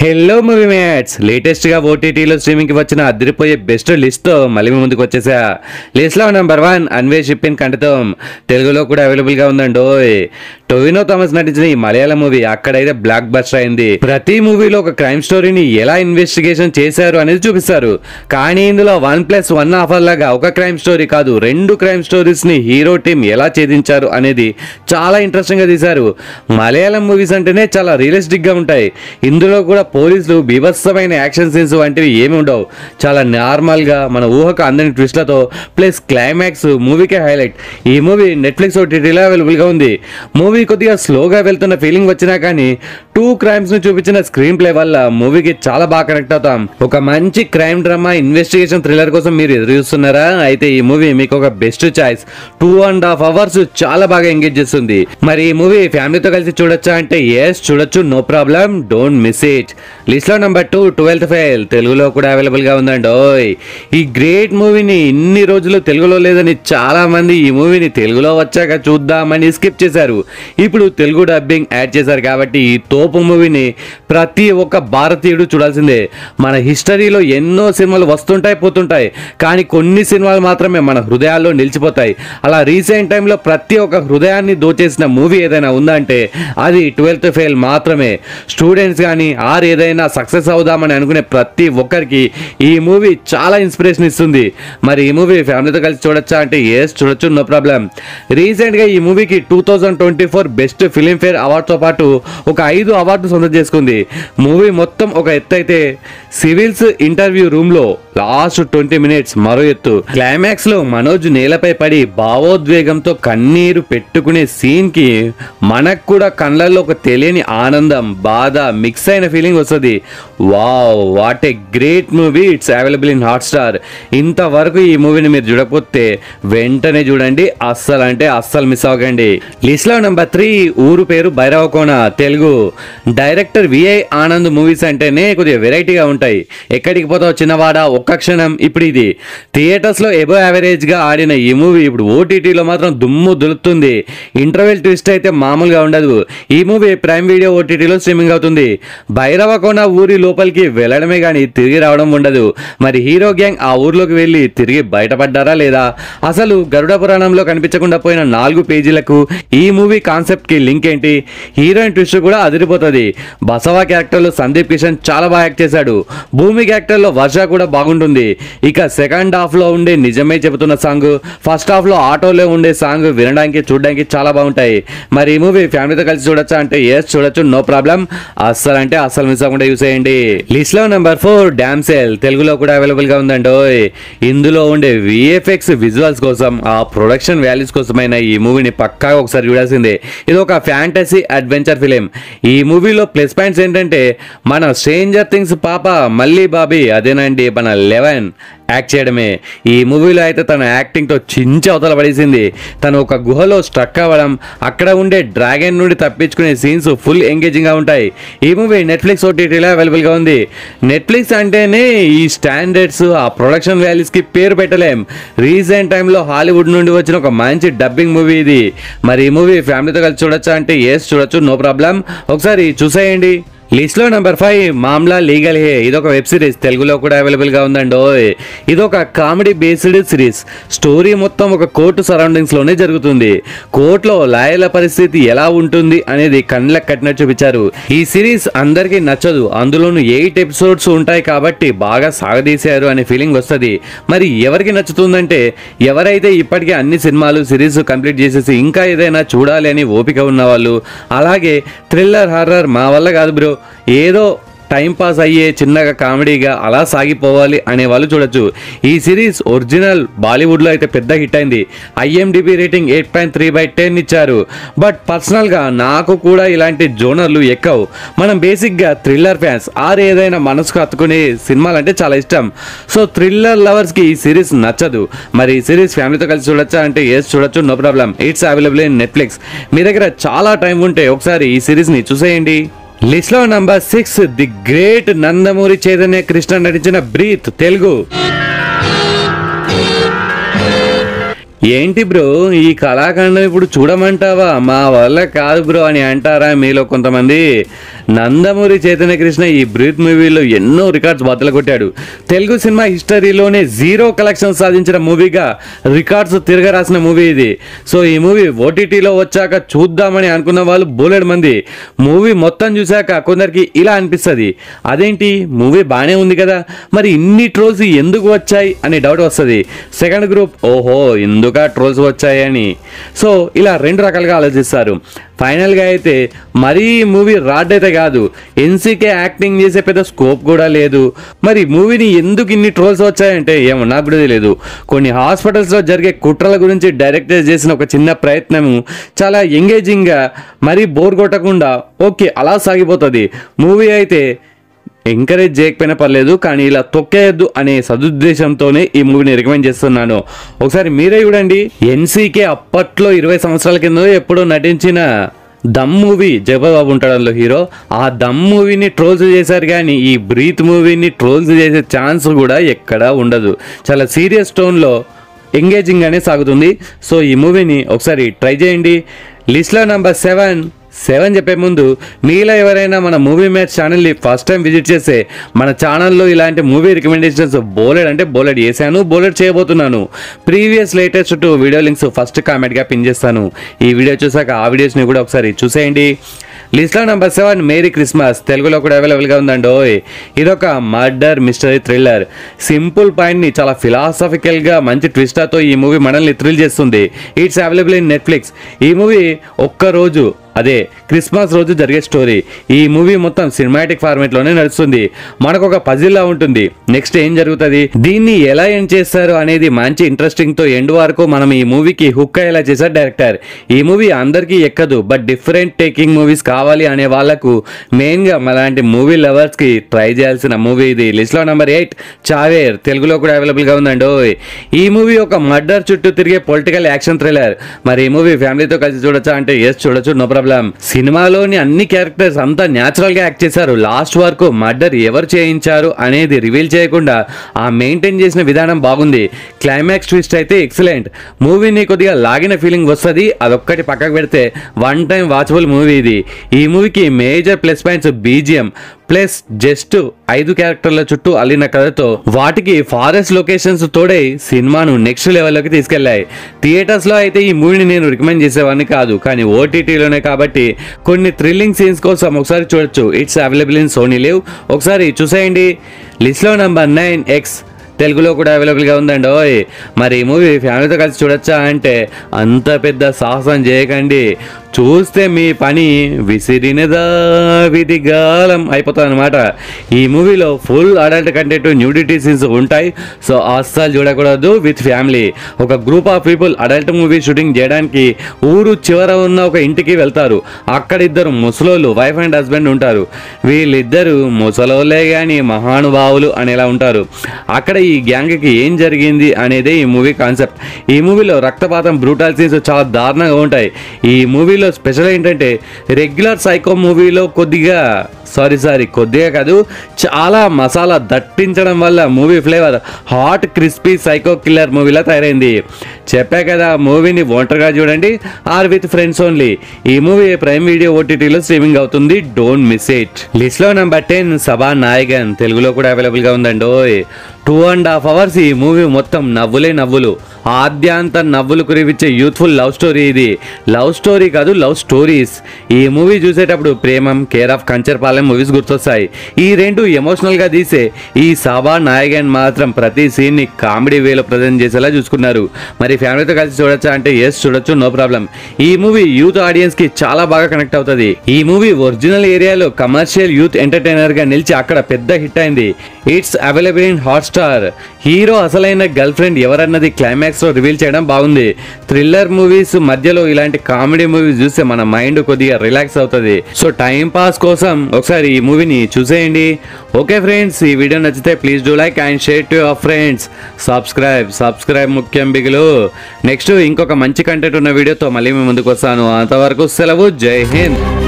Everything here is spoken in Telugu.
హెల్లో మూవీ మ్యాట్స్ లేటెస్ట్ గా ఓటీటీలో స్ట్రీమింగ్ కి వచ్చిన అదిరిపోయే బెస్ట్ లిస్ట్ తో మళ్ళీ మీ ముందుకు వచ్చేసా లిస్ట్ లో number one Anweshippin Kandethum తెలుగులో కూడా అవైలబుల్ గా ఉందండి టొవినో థామస్ నటించిన ఈ మలయాళం మూవీ అక్కడైతే బ్లాక్ బస్టర్ అయింది ప్రతి మూవీలో ఒక క్రైమ్ స్టోరీని ఎలా ఇన్వెస్టిగేషన్ చేశారు అనేది చూపిస్తారు కానీ ఇందులో వన్ ప్లస్ వన్ ఆఫర్ లాగా ఒక క్రైమ్ స్టోరీ కాదు రెండు క్రైమ్ స్టోరీస్ ని హీరో టీం ఎలా ఛేదించారు అనేది చాలా ఇంట్రెస్టింగ్ గా తీశారు మలయాళం మూవీస్ అంటేనే చాలా రియలిస్టిక్ గా ఉంటాయి ఇందులో కూడా పోలీసులు బీభత్సమైన యాక్షన్ సీన్స్ వంటివి ఏమి ఉండవు చాలా నార్మల్ గా మన ఊహకు అందని ట్విస్ట్లతో ప్లస్ క్లైమాక్స్ మూవీకే హైలైట్ ఈ మూవీ నెట్ఫ్లిక్స్ ఓటీటీలో అవైలబుల్ గా ఉంది మూవీ కొద్దిగా స్లోగా వెళ్తున్న ఫీలింగ్ వచ్చినా కానీ టూ క్రైమ్స్ ను చూపించిన స్క్రీన్ ప్లే వల్ల మూవీకి చాలా బాగా కనెక్ట్ అవుతాం ఒక మంచి క్రైమ్ డ్రామా ఇన్వెస్టిగేషన్ థ్రిల్లర్ కోసం మీరు ఎదురు చూస్తున్నారా అయితే ఈ మూవీ మీకు ఒక best choice two and half hours చాలా బాగా ఎంగేజ్ చేస్తుంది మరి ఈ మూవీ ఫ్యామిలీతో కలిసి చూడొచ్చా అంటే ఎస్ చూడొచ్చు no problem don't miss it list లో నెంబర్ టూ ట్వెల్త్ ఫెయిల్ తెలుగులో కూడా అవైలబుల్ గా ఉందండి ఓయ్ ఈ గ్రేట్ మూవీని ఇన్ని రోజులు తెలుగులో లేదని చాలా మంది ఈ మూవీని తెలుగులో వచ్చాక చూద్దామని స్కిప్ చేశారు ఇప్పుడు తెలుగు డబ్బింగ్ యాడ్ చేశారు కాబట్టి ఈ తోపు మూవీని ప్రతి ఒక్క భారతీయుడు చూడాల్సిందే మన హిస్టరీలో ఎన్నో సినిమాలు వస్తుంటాయి పోతుంటాయి కానీ కొన్ని సినిమాలు మాత్రమే మన హృదయాల్లో నిలిచిపోతాయి అలా రీసెంట్ టైంలో ప్రతి ఒక్క హృదయాన్ని దోచేసిన మూవీ ఏదైనా ఉందంటే అది ట్వెల్త్ ఫెయిల్ మాత్రమే స్టూడెంట్స్ కానీ ఆర్ ఏదైనా సక్సెస్ అవుదామని అనుకునే ప్రతి ఒక్కరికి ఈ మూవీ చాలా ఇన్స్పిరేషన్ ఇస్తుంది మరి ఈ మూవీ ఫ్యామిలీతో కలిసి చూడొచ్చా అంటే ఎస్ చూడొచ్చు నో ప్రాబ్లం రీసెంట్గా ఈ మూవీకి two thousand twenty four best Filmfare అవార్డ్తో పాటు ఒక ఐదు అవార్డు సొంతం చేసుకుంది మూవీ మొత్తం ఒక ఎత్తు అయితే సివిల్స్ ఇంటర్వ్యూ రూమ్లో లాస్ట్ ట్వంటీ మినిట్స్ మరో ఎత్తు క్లైమాక్స్ లో మనోజ్ నేలపై పడి భావోద్వేగంతో కన్నీరు పెట్టుకునే సీన్ కి మనకు కూడా కళ్ళల్లో ఒక తెలియని ఆనందం బాధ మిక్స్ అయిన ఫీలింగ్ వస్తుంది wow what a great movie it's available in Hotstar ఇంతవరకు ఈ మూవీని మీరు చూడకపోతే వెంటనే చూడండి అస్సలు అంటే అస్సలు మిస్ అవ్వకండి లిస్ట్ లో నెంబర్ త్రీ ఊరు పేరు Bhairavakona Telugu director V I Anand movies అంటేనే కొద్దిగా వెరైటీగా ఉంటాయి ఎక్కడికి పోతావు చిన్నవాడ ఒక్క క్షణం ఇప్పుడు ఇది థియేటర్స్ లో ఎబో యావరేజ్ గా ఆడిన ఈ మూవీ ఇప్పుడు ఓటీటీలో మాత్రం దుమ్ము దులుపుతుంది ఇంటర్వెల్ ట్విస్ట్ అయితే మామూలుగా ఉండదు ఈ మూవీ ప్రైమ్ వీడియో ఓటీటీలో స్ట్రీమింగ్ అవుతుంది భైరవకోన ఊరి లోపలికి వెళ్ళడమే కానీ తిరిగి రావడం ఉండదు మరి హీరో గ్యాంగ్ ఆ ఊర్లోకి వెళ్ళి తిరిగి బయటపడ్డారా లేదా అసలు గరుడ పురాణంలో కనిపించకుండా పోయిన నాలుగు పేజీలకు ఈ మూవీ కాన్సెప్ట్ కి లింక్ ఏంటి హీరోయిన్ ట్విస్ట్ కూడా అదిరిపోతుంది బసవ క్యారెక్టర్ లో సందీప్ కిషన్ చాలా బాగా యాక్ట్ చేశాడు భూమి క్యారెక్టర్ లో వర్ష కూడా బాగుంటుంది ఇక సెకండ్ హాఫ్ లో ఉండే నిజమే చెబుతున్న సాంగ్ ఫస్ట్ హాఫ్ లో ఆటోలో ఉండే సాంగ్ వినడానికి చూడడానికి చాలా బాగుంటాయి మరి ఈ మూవీ ఫ్యామిలీతో కలిసి చూడొచ్చా అంటే ఎస్ చూడొచ్చు నో ప్రాబ్లం అస్సలు అంటే అస్సలు మిస్ అవ్వకుండా యూస్ చేయండి లిస్ట్ లో నెంబర్ ఫోర్ డామ్సెల్ తెలుగులో కూడా అవైలబుల్ గా ఉందండి ఓయ్. ఇందులో ఉండే విఎఫ్ఎక్స్ విజువల్స్ కోసం ఆ ప్రొడక్షన్ వాల్యూస్ కోసమైన ఈ మూవీని పక్కాగా ఒకసారి చూడాల్సిందే ఇది ఒక ఫ్యాంటసీ అడ్వెంచర్ ఫిలిం ఈ మూవీలో ప్లస్ పాయింట్స్ ఏంటంటే మన స్ట్రేంజర్ థింగ్స్ పాప మళ్ళీ బాబీ అదేనండి మన లెవెన్ యాక్ట్ చేయడమే ఈ మూవీలో అయితే తన యాక్టింగ్తో చించి అవతల పడేసింది తను ఒక గుహలో స్ట్రక్ అవ్వడం అక్కడ ఉండే డ్రాగన్ నుండి తప్పించుకునే సీన్స్ ఫుల్ ఎంగేజింగ్గా ఉంటాయి ఈ మూవీ నెట్ఫ్లిక్స్ ఓటీటీలో అవైలబుల్గా ఉంది నెట్ఫ్లిక్స్ అంటేనే ఈ స్టాండర్డ్స్ ఆ ప్రొడక్షన్ వాల్యూస్కి పేరు పెట్టలేం రీసెంట్ టైంలో హాలీవుడ్ నుండి వచ్చిన ఒక మంచి డబ్బింగ్ మూవీ ఇది మరి ఈ మూవీ ఫ్యామిలీతో కలిసి చూడొచ్చా అంటే ఎస్ చూడొచ్చు నో ప్రాబ్లం ఒకసారి చూసేయండి లిస్ట్ లో number five Maamla legal Hai ఇదొక వెబ్ సిరీస్ తెలుగులో కూడా అవైలబుల్ గా ఉందండి ఓయ్ ఇదొక కామెడీ బేస్డ్ సిరీస్ స్టోరీ మొత్తం ఒక కోర్టు సరౌండింగ్స్ లోనే జరుగుతుంది కోర్టులో లాయర్ల పరిస్థితి ఎలా ఉంటుంది అనేది కళ్ళకు కట్టినట్టు చూపించారు ఈ సిరీస్ అందరికీ నచ్చదు అందులోనూ ఎయిట్ ఎపిసోడ్స్ ఉంటాయి కాబట్టి బాగా సాగదీశారు అనే ఫీలింగ్ వస్తుంది మరి ఎవరికి నచ్చుతుందంటే ఎవరైతే ఇప్పటికే అన్ని సినిమాలు సిరీస్ కంప్లీట్ చేసేసి ఇంకా ఏదైనా చూడాలి అని ఓపిక ఉన్నవాళ్ళు అలాగే థ్రిల్లర్ హారర్ మా వల్ల కాదు బ్రో ఏదో టైం పాస్ అయ్యే చిన్నగా కామెడీగా అలా సాగిపోవాలి అనే వాళ్ళు చూడొచ్చు ఈ సిరీస్ ఒరిజినల్ బాలీవుడ్లో అయితే పెద్ద హిట్ అయింది IMDb rating eight point three by ten ఇచ్చారు బట్ పర్సనల్గా నాకు కూడా ఇలాంటి జోనర్లు ఎక్కవు మనం బేసిక్గా థ్రిల్లర్ ఫ్యాన్స్ ఆర్ ఏదైనా మనసుకు హత్తుకునే సినిమాలు అంటే చాలా ఇష్టం సో థ్రిల్లర్ లవర్స్కి ఈ సిరీస్ నచ్చదు మరి ఈ సిరీస్ ఫ్యామిలీతో కలిసి చూడొచ్చా అంటే ఎస్ చూడొచ్చు no problem it's available in Netflix మీ దగ్గర చాలా టైం ఉంటే ఒకసారి ఈ సిరీస్ని చూసేయండి లిస్ట్ లో number six the great Nandamuri Chaitanya Krishna నటించిన బ్రీత్ తెలుగు ఏంటి బ్రో ఈ కళాఖండం ఇప్పుడు చూడమంటావా మా వల్ల కాదు బ్రో అని అంటారా మీలో కొంతమంది నందమూరి చైతన్య కృష్ణ ఈ బ్రీత్ మూవీలో ఎన్నో రికార్డ్స్ బద్దలు కొట్టాడు తెలుగు సినిమా హిస్టరీలోనే జీరో కలెక్షన్ సాధించిన మూవీగా రికార్డ్స్ తిరగరాసిన మూవీ ఇది సో ఈ మూవీ ఓటీటీలో వచ్చాక చూద్దామని అనుకున్న వాళ్ళు బోలెడు మంది మూవీ మొత్తం చూశాక కొందరికి ఇలా అనిపిస్తుంది అదేంటి మూవీ బాగానే ఉంది కదా మరి ఇన్ని ట్రోల్స్ ఎందుకు వచ్చాయి అనే డౌట్ వస్తుంది సెకండ్ గ్రూప్ ఓహో ఎందుక ట్రోల్స్ వచ్చాయని సో ఇలా రెండు రకాలుగా ఆలోచిస్తారు ఫైనల్గా అయితే మరీ మూవీ రాడ్ అయితే కాదు ఎన్సీకే యాక్టింగ్ చేసే పెద్ద స్కోప్ కూడా లేదు మరి మూవీని ఎందుకు ఇన్ని ట్రోల్స్ వచ్చాయంటే ఏమో నాకు కూడా తెలియదు కొన్ని హాస్పిటల్స్లో జరిగే కుట్రల గురించి డైరెక్టర్ చేసిన ఒక చిన్న ప్రయత్నము చాలా ఎంగేజింగ్గా మరీ బోర్ కొట్టకుండా ఓకే అలా సాగిపోతుంది మూవీ అయితే ఎంకరేజ్ చేయకపోయినా పర్లేదు కానీ ఇలా తొక్కేయద్దు అనే సదుద్దేశంతోనే ఈ మూవీని రికమెండ్ చేస్తున్నాను ఒకసారి మీరే చూడండి ఎన్సీకే అప్పట్లో ఇరవై సంవత్సరాల కింద ఎప్పుడో నటించిన దమ్ మూవీ జగబాబు ఉంటాడు అందులో హీరో ఆ దమ్ మూవీని ట్రోల్స్ చేశారు కానీ ఈ బ్రీత్ మూవీని ట్రోల్స్ చేసే ఛాన్స్ కూడా ఎక్కడా ఉండదు చాలా సీరియస్ టోన్లో ఎంగేజింగ్గానే సాగుతుంది సో ఈ మూవీని ఒకసారి ట్రై చేయండి లిస్ట్లో నెంబర్ సెవెన్ సెవెన్ చెప్పే ముందు మీలో ఎవరైనా మన మూవీ మ్యాచ్ ఛానల్ని ఫస్ట్ టైం విజిట్ చేస్తే మన ఛానల్లో ఇలాంటి మూవీ రికమెండేషన్స్ బోలెడ్ అంటే బోలెడ్ చేశాను బోలెడ్ చేయబోతున్నాను previous latest two video links first కామెంట్గా పిన్ చేస్తాను ఈ వీడియో చూసాక ఆ వీడియోస్ని కూడా ఒకసారి చూసేయండి లిస్ట్లో నెంబర్ సెవెన్ మేరీ క్రిస్మస్ తెలుగులో కూడా అవైలబుల్గా ఉందండి ఓయ్ ఇదొక మర్డర్ మిస్టరీ థ్రిల్లర్ సింపుల్ పాయింట్ని చాలా ఫిలాసఫికల్గా మంచి ట్విస్టర్తో ఈ మూవీ మనల్ని థ్రిల్ చేస్తుంది ఇట్స్ అవైలబుల్ ఇన్ నెట్ఫ్లిక్స్ ఈ మూవీ ఒక్కరోజు అదే క్రిస్మస్ రోజు జరిగే స్టోరీ ఈ మూవీ మొత్తం సినిమాటిక్ ఫార్మేట్ లోనే నడుస్తుంది మనకు ఒక పజిల్లా ఉంటుంది నెక్స్ట్ ఏం జరుగుతుంది దీన్ని ఎలా ఎండ్ చేస్తారు అనేది మంచి ఇంట్రెస్టింగ్ తో ఎండ్ వరకు మనం ఈ మూవీకి హుక్ అయ్యేలా చేశారు డైరెక్టర్ ఈ మూవీ అందరికీ ఎక్కదు బట్ డిఫరెంట్ టేకింగ్ మూవీస్ కావాలి అనే వాళ్ళకు మెయిన్ గా అలాంటి మూవీ లవర్స్ కి ట్రై చేయాల్సిన మూవీ ఇది లిస్ట్ లో నెంబర్ ఎయిట్ చావేర్ తెలుగులో కూడా అవైలబుల్ గా ఉందండి ఓయ్. ఈ మూవీ ఒక మర్డర్ చుట్టూ తిరిగే పొలిటికల్ యాక్షన్ థ్రిల్లర్ మరి ఈ మూవీ ఫ్యామిలీతో కలిసి చూడొచ్చా అంటే ఎస్ చూడొచ్చు నో ప్రాబ్లం సినిమాలోని అన్ని క్యారెక్టర్స్ అంతా న్యాచురల్ గా యాక్ట్ చేశారు లాస్ట్ వరకు మర్డర్ ఎవరు చేయించారు అనేది రివీల్ చేయకుండా ఆ మెయింటైన్ చేసిన విధానం బాగుంది క్లైమాక్స్ ట్విస్ట్ అయితే ఎక్సలెంట్ మూవీని కొద్దిగా లాగిన ఫీలింగ్ వస్తుంది అదొక్కటి పక్కకు పెడితే వన్ టైం వాచబుల్ మూవీ ఇది ఈ మూవీకి major plus points BGM plus just ఐదు క్యారెక్టర్ల చుట్టూ అల్లిన కథతో వాటికి ఫారెస్ట్ లొకేషన్స్ తోడై సినిమాను నెక్స్ట్ లెవెల్లోకి తీసుకెళ్లాయి థియేటర్స్ లో అయితే ఈ మూవీని నేను రికమెండ్ చేసేవాడిని కాదు కానీ ఓటీటీలోనే కాబట్టి కొన్ని థ్రిల్లింగ్ సీన్స్ కోసం ఒకసారి చూడొచ్చు it's available in Sony LIV ఒకసారి చూసేయండి లిస్ట్లో నెంబర్ నైన్ ఎక్స్ తెలుగులో కూడా అవైలబుల్గా ఉందండి ఓయ్ మరి ఈ మూవీ ఫ్యామిలీతో కలిసి చూడొచ్చా అంటే అంత పెద్ద సాహసం చేయకండి చూస్తే మీ పని విసిరినదా విధిగాలం అయిపోతుంది అనమాట ఈ మూవీలో full adult content nudity scenes ఉంటాయి సో అస్సలు చూడకూడదు విత్ ఫ్యామిలీ ఒక group of people adult movie shooting చేయడానికి ఊరు చివర ఉన్న ఒక ఇంటికి వెళ్తారు అక్కడ ఇద్దరు ముసలోళ్ళు వైఫ్ అండ్ హస్బెండ్ ఉంటారు వీళ్ళిద్దరు ముసలోళ్ళే కానీ మహానుభావులు అనేలా ఉంటారు అక్కడ ఈ గ్యాంగ్కి ఏం జరిగింది అనేదే ఈ మూవీ కాన్సెప్ట్ ఈ మూవీలో రక్తపాతం బ్రూటాల్ సీన్స్ చాలా దారుణంగా ఉంటాయి ఈ మూవీలో స్పెషల్ ఏంటంటే రెగ్యులర్ సైకో మూవీలో కొద్దిగా సారీ సారీ కొద్దిగా కాదు చాలా మసాలా దట్టించడం వల్ల movie flavour hot crispy psycho killer మూవీలా తయారైంది చెప్పా కదా మూవీని ఒంటరిగా చూడండి ఆర్ విత్ ఫ్రెండ్స్ ఓన్లీ ఈ మూవీ ప్రైమ్ వీడియో ఓటీటీలో స్ట్రీమింగ్ అవుతుంది డోంట్ మిస్ ఇట్ లిస్ట్ లో నెంబర్ టెన్ సభా నాయగన్ తెలుగులో కూడా అవైలబుల్ గా ఉందండి ఓయ్ టూ అండ్ హాఫ్ అవర్స్ ఈ మూవీ మొత్తం నవ్వులే నవ్వులు ఆద్యాంత నవ్వులు కురిపించే యూత్ఫుల్ లవ్ స్టోరీ ఇది లవ్ స్టోరీ కాదు లవ్ స్టోరీస్ ఈ మూవీ చూసేటప్పుడు Premam care of Kancharapalem movies గుర్తొస్తాయి ఈ రెండు ఎమోషనల్ గా తీసే ఈ సభా నాయగన్ మాత్రం ప్రతి సీన్ ని కామెడీ వేలో ప్రజెంట్ చేసేలా చూసుకున్నారు మరి ఫ్యామిలీతో కలిసి చూడొచ్చా అంటే ఎస్ చూడొచ్చు నో ప్రాబ్లం ఈ మూవీ యూత్ ఆడియన్స్ కి చాలా బాగా కనెక్ట్ అవుతుంది ఈ మూవీ ఒరిజినల్ ఏరియాలో కమర్షియల్ యూత్ ఎంటర్టైనర్ గా నిలిచి అక్కడ పెద్ద హిట్ అయింది it's available in Hotstar hero అసలైన గర్ల్ ఫ్రెండ్ ఎవరన్నది క్లైమాక్స్ లో రివీల్ చేయడం బాగుంది థ్రిల్లర్ మూవీస్ మధ్యలో ఇలాంటి కామెడీ మూవీస్ చూస్తే మన మైండ్ కొద్దిగా రిలాక్స్ అవుతుంది సో టైం పాస్ కోసం ఒకసారి ఈ మూవీని చూసేయండి ఓకే ఫ్రెండ్స్ ఈ వీడియో నచ్చితే please do like and share to your friends subscribe subscribe ముఖ్యం బిగులు నెక్స్ట్ ఇంకొక మంచి కంటెంట్ ఉన్న వీడియోతో మళ్ళీ మీ ముందుకు వస్తాను అంతవరకు సెలవు జై హింద్